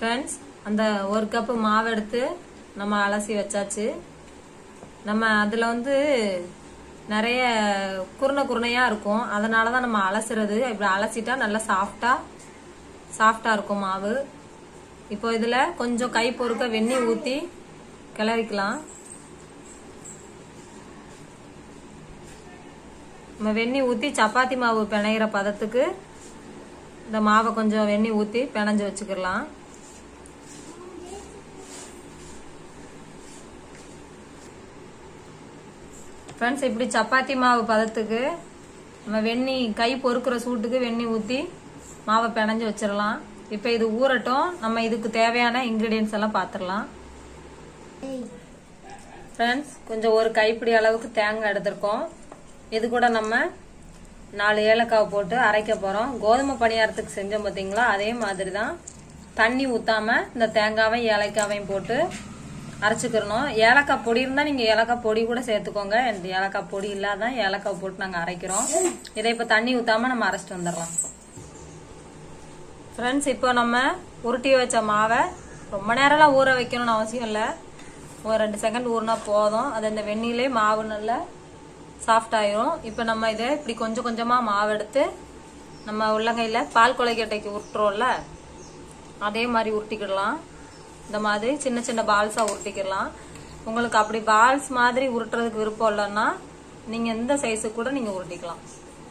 friends அந்த ஒரு cup மாவு எடுத்து நம்ம அலசி வச்சாச்சு நம்ம அதில் வந்து நிறைய குருணை குருணையாக இருக்கும் அதனால தான் நம்ம அலசுறது இப்படி அலசிட்டா நல்லா சாஃப்டாக சாஃப்டாக இருக்கும் மாவு இப்போ இதில் கொஞ்சம் கை பொறுக்க வெந்நீர் ஊற்றி கிளறிக்கலாம் நம்ம வெந்நீர் ஊற்றி சப்பாத்தி மாவு பிணையிற பதத்துக்கு இந்த மாவை கொஞ்சம் வெந்நீர் ஊற்றி பிணைஞ்சு வச்சுக்கலாம் ஃப்ரெண்ட்ஸ் இப்படி சப்பாத்தி மாவு பதத்துக்கு நம்ம வெந்நி கை பொறுக்கிற சூட்டுக்கு வெந்நி ஊற்றி மாவை பிணைஞ்சு வச்சிடலாம் இப்போ இது ஊறட்டும் நம்ம இதுக்கு தேவையான இன்க்ரீடியன்ஸ் எல்லாம் பார்த்துடலாம் ஃப்ரெண்ட்ஸ் கொஞ்சம் ஒரு கைப்பிடி அளவுக்கு தேங்காய் எடுத்திருக்கோம் இது கூட நம்ம நாலு ஏலக்காய் போட்டு அரைக்க போகிறோம் கோதுமை பணியாரத்துக்கு செஞ்சோம் பார்த்தீங்களா அதே மாதிரி தான் தண்ணி ஊற்றாம இந்த தேங்காவையும் ஏலக்காவையும் போட்டு அரைச்சிக்கிறணும் ஏலக்காய் பொடி இருந்தால் நீங்கள் ஏலக்காய் பொடி கூட சேர்த்துக்கோங்க இந்த ஏலக்காய் பொடி இல்லாதான் ஏலக்காய் போட்டு நாங்கள் அரைக்கிறோம் இதை இப்போ தண்ணி ஊற்றாம நம்ம அரைச்சிட்டு வந்துடலாம் ஃப்ரெண்ட்ஸ் இப்போ நம்ம உருட்டி வச்ச மாவை ரொம்ப நேரம்லாம் ஊற வைக்கணும்னு அவசியம் இல்லை ஒரு ரெண்டு செகண்ட் ஊறினா போதும் அது இந்த வெந்நிலே மாவு நல்லா சாஃப்ட் ஆயிரும் இப்போ நம்ம இதை இப்படி கொஞ்சம் கொஞ்சமாக மாவு எடுத்து நம்ம உள்ளங்கையில் பால் கொலைக்கட்டைக்கு உருட்டுறோம்ல அதே மாதிரி உருட்டிக்கிடலாம் இந்த மாதிரி சின்ன சின்ன பால்ஸாக உருட்டிக்கிடலாம் உங்களுக்கு அப்படி பால்ஸ் மாதிரி உருட்டுறதுக்கு விருப்பம் இல்லைன்னா நீங்கள் எந்த சைஸுக்கு கூட நீங்கள் உருட்டிக்கலாம்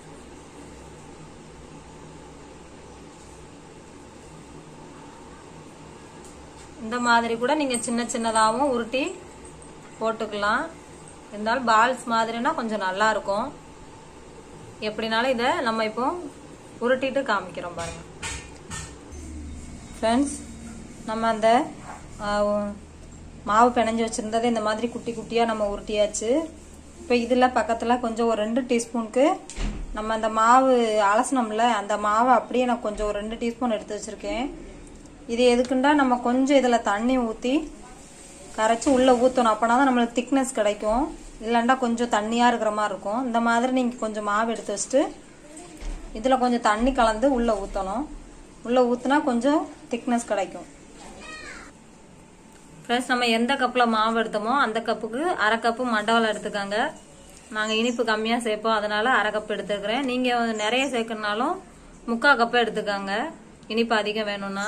இந்த மாதிரி கூட நீங்கள் சின்ன சின்னதாகவும் உருட்டி போட்டுக்கலாம் இருந்தாலும் பால்ஸ் மாதிரினா கொஞ்சம் நல்லா இருக்கும் எப்படினாலும் இதை நம்ம இப்போ உருட்டிட்டு காமிக்கிறோம் பாருங்க ஃப்ரெண்ட்ஸ் நம்ம அந்த ஆஹ், மாவு பிணைஞ்சு வச்சுருந்ததை இந்த மாதிரி குட்டி குட்டியாக நம்ம உருட்டியாச்சு இப்போ இதில் பக்கத்தில் கொஞ்சம் ஒரு ரெண்டு டீஸ்பூனுக்கு நம்ம அந்த மாவு அலசனம்ல அந்த மாவை அப்படியே நான் கொஞ்சம் ஒரு ரெண்டு டீஸ்பூன் எடுத்து வச்சுருக்கேன் இது எதுக்குண்டா நம்ம கொஞ்சம் இதில் தண்ணி ஊற்றி கரைச்சி உள்ளே ஊற்றணும் அப்போனா தான் நம்மளுக்கு திக்னஸ் கிடைக்கும் இல்லைண்டா கொஞ்சம் தண்ணியாக இருக்கிற மாதிரி இருக்கும் இந்த மாதிரி நீங்கள் கொஞ்சம் மாவு எடுத்து வச்சுட்டு இதில் கொஞ்சம் தண்ணி கலந்து உள்ளே ஊற்றணும் உள்ளே ஊற்றினா கொஞ்சம் திக்னஸ் கிடைக்கும் ஃப்ரெண்ட்ஸ் நம்ம எந்த கப்பில் மாவு எடுத்தோமோ அந்த கப்புக்கு அரை கப்பு மண்டவலம் எடுத்துக்காங்க நாங்கள் இனிப்பு கம்மியாக சேர்ப்போம் அதனால அரை கப் எடுத்துக்கிறேன் நீங்கள் நிறைய சேர்க்கறனாலும் முக்கால் கப்பை எடுத்துக்காங்க இனிப்பு அதிகம் வேணும்னா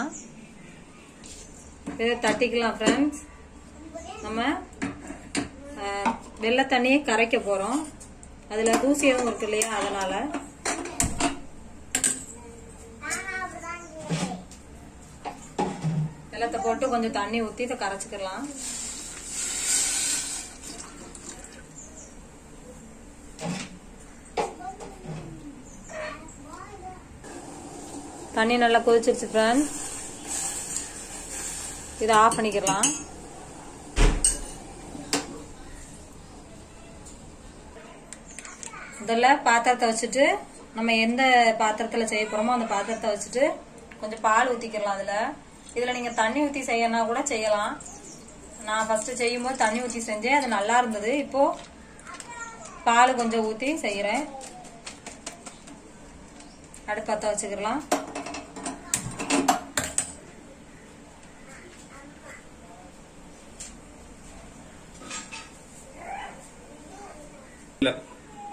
இதை தட்டிக்கலாம் ஃப்ரெண்ட்ஸ் நம்ம அஹ், வெள்ளை தண்ணியை கரைக்க போகிறோம் அதில் தூசி எதுவும் இருக்கு இல்லையா அதனால் வெள்ளத்தை போட்டு கொஞ்சம் தண்ணி ஊற்றி இதை கரைச்சிக்கலாம் தண்ணி நல்லா கொதிச்சிருச்சு ஃப்ரெண்ட்ஸ் இதை ஆஃப் பண்ணிக்கலாம் இதில் பாத்திரத்தை வச்சுட்டு நம்ம எந்த பாத்திரத்தில் செய்ய போகிறோமோ அந்த பாத்திரத்தை வச்சுட்டு கொஞ்சம் பால் ஊற்றிக்கலாம் அதில் இதில் நீங்கள் தண்ணி ஊற்றி செய்யணும்னா கூட செய்யலாம் நான் ஃபஸ்ட்டு செய்யும்போது தண்ணி ஊற்றி செஞ்சேன் அது நல்லா இருந்தது இப்போது பால் கொஞ்சம் ஊற்றி செய்கிறேன் அடுப்பத்தை வச்சுக்கலாம் இல்ல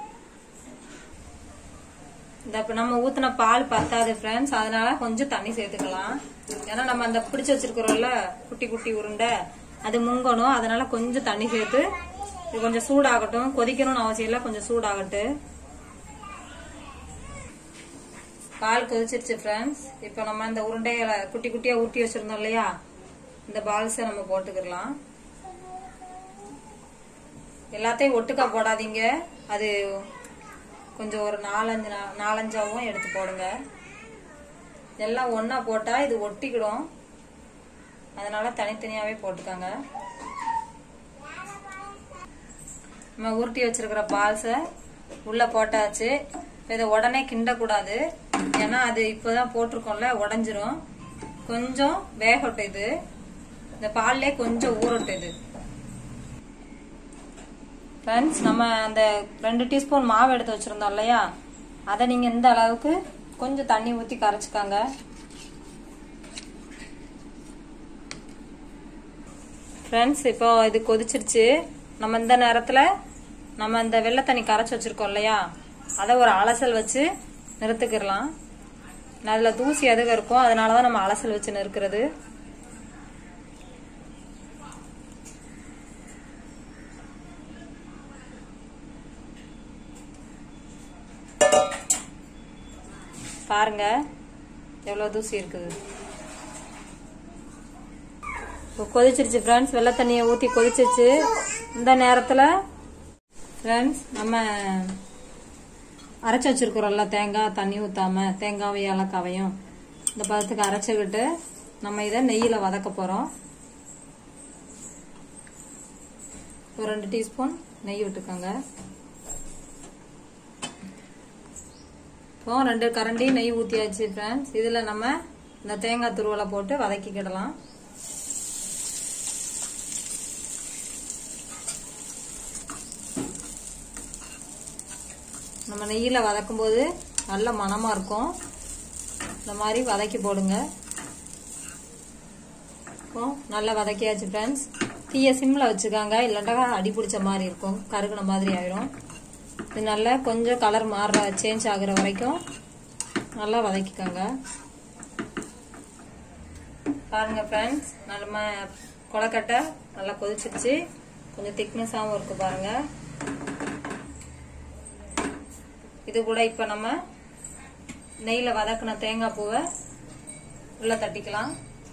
இந்த இப்ப நம்ம ஊத்துன பால் பத்தாது ஃப்ரெண்ட்ஸ் அதனால கொஞ்சம் தண்ணி சேர்த்துக்கலாம் ஏன்னா நம்ம அந்த பிடிச்சு வச்சிருக்கிறோம்ல குட்டி குட்டி உருண்டை அது முங்கணும் அதனால கொஞ்சம் தண்ணி சேர்த்து இது கொஞ்சம் சூடாகட்டும் கொதிக்கணும்னு அவசியம் இல்லை கொஞ்சம் சூடாகட்டும் பால் கொதிச்சிருச்சு ஃப்ரெண்ட்ஸ் இப்போ நம்ம இந்த உருண்டைகளை குட்டி குட்டியா ஊட்டி வச்சிருந்தோம் இல்லையா இந்த பால்ஸை நம்ம போட்டுக்கிடலாம் எல்லாத்தையும் ஒட்டுக்கா போடாதீங்க அது கொஞ்சம் ஒரு நாலஞ்சு நா- நாலஞ்சாவும் எடுத்து போடுங்க எல்லாம் ஒண்ணா போட்டா இது ஒட்டிக்கிடும் அதனால தனித்தனியாவே போட்டுக்கோங்க நம்ம உருட்டி வச்சிருக்கிற பால்ஸை உள்ள போட்டாச்சு இப்ப இதை உடனே கிண்டக்கூடாது ஏன்னா அது இப்போதான் போட்டிருக்கோம்ல உடஞ்சிரும் கொஞ்சம் வேகட்டும் இது இந்த பால்லே கொஞ்சம் ஊறட்டும் இது ஃப்ரெண்ட்ஸ் நம்ம அந்த ரெண்டு டீஸ்பூன் மாவு எடுத்து வச்சிருந்தோம் இல்லையா அதை நீங்கள் இந்த அளவுக்கு கொஞ்சம் தண்ணி ஊற்றி கரைச்சிக்காங்க ஃப்ரெண்ட்ஸ் இப்போ இது கொதிச்சிருச்சு நம்ம இந்த நேரத்தில் நம்ம இந்த வெள்ளை தண்ணி கரைச்சி வச்சிருக்கோம் இல்லையா அதை ஒரு அலசல் வச்சு நிறுத்துக்கிடலாம் அதில் தூசி எதுவும் இருக்கும் அதனால தான் நம்ம அலசல் வச்சு நிறுக்கிறது பாருங்க எவ்வளோ தூசி இருக்குது இப்போ கொதிச்சிருச்சு ஃப்ரெண்ட்ஸ் வெள்ளை தண்ணியை ஊற்றி கொதிச்சிருச்சு இந்த நேரத்தில் ஃப்ரெண்ட்ஸ் நம்ம அரைச்சி வச்சிருக்கிறோம்ல தேங்காய் தண்ணி ஊற்றாம தேங்காயும் ஏலக்காவையும் இந்த பதத்துக்கு அரைச்சிக்கிட்டு நம்ம இதை நெய்யில் வதக்க போகிறோம் ஒரு ரெண்டு டீஸ்பூன் நெய் விட்டுக்கோங்க இப்போ ரெண்டு கரண்டி நெய் ஊற்றியாச்சு ஃப்ரெண்ட்ஸ் இதில் நம்ம இந்த தேங்காய் துருவலை போட்டு வதக்கிக்கிடலாம் நம்ம நெய்யில் வதக்கும் போது நல்ல மணமாக இருக்கும் இந்த மாதிரி வதக்கி போடுங்க இப்போ நல்லா வதக்கியாச்சு ஃப்ரெண்ட்ஸ் தீய சிம்மில் வச்சுக்காங்க இல்லைண்டா அடி பிடிச்ச மாதிரி இருக்கும் கருகுன மாதிரி ஆயிரும் இது நல்லா கொஞ்சம் கலர் மாறுற சேஞ்ச் ஆகுற வரைக்கும் நல்லா வதக்கிக்கோங்க பாருங்க ஃப்ரெண்ட்ஸ் நம்ம கொலக்கட்டை நல்லா கொதிச்சிருச்சு கொஞ்சம் திக்னஸாகவும் இருக்கு பாருங்க இது கூட இப்போ நம்ம நெய்யில் வதக்கின தேங்காய் பூவை உள்ள தட்டிக்கலாம்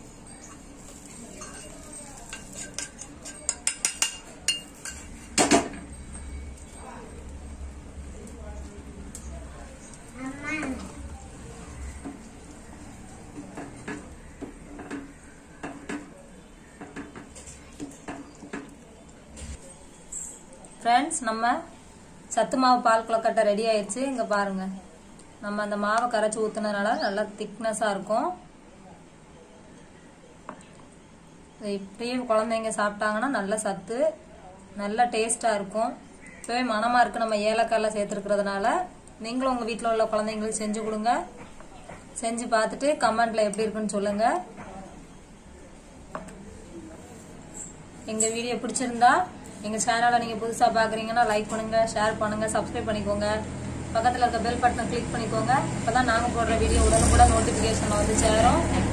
ஃப்ரெண்ட்ஸ் நம்ம சத்து மாவு பால் கொலக்கட்டை ரெடி ஆயிடுச்சு இங்க பாருங்க நம்ம அந்த மாவை கரைச்சி ஊத்துனதுனால நல்லா திக்னஸா இருக்கும் இது இப்படியே குழந்தைங்க சாப்பிட்டாங்கன்னா நல்ல சத்து நல்ல டேஸ்டா இருக்கும் இப்பவே மனமா இருக்கு நம்ம ஏலக்காயெல்லாம் சேர்த்துருக்கிறதுனால நீங்களும் உங்க வீட்டில் உள்ள குழந்தைங்களுக்கு செஞ்சு கொடுங்க செஞ்சு பார்த்துட்டு கமெண்ட்ல எப்படி இருக்குன்னு சொல்லுங்க எங்க வீடியோ பிடிச்சிருந்தா எங்க சேனலை நீங்க புதுசா பாக்குறீங்கன்னா லைக் பண்ணுங்க ஷேர் பண்ணுங்க சப்ஸ்கிரைப் பண்ணிக்கோங்க பக்கத்துல இருக்க பெல் பட்டனை கிளிக் பண்ணிக்கோங்க அப்பதான் நாங்க போடுற வீடியோ உடனுக்குடன் நோட்டிபிகேஷன் வந்து சேரும்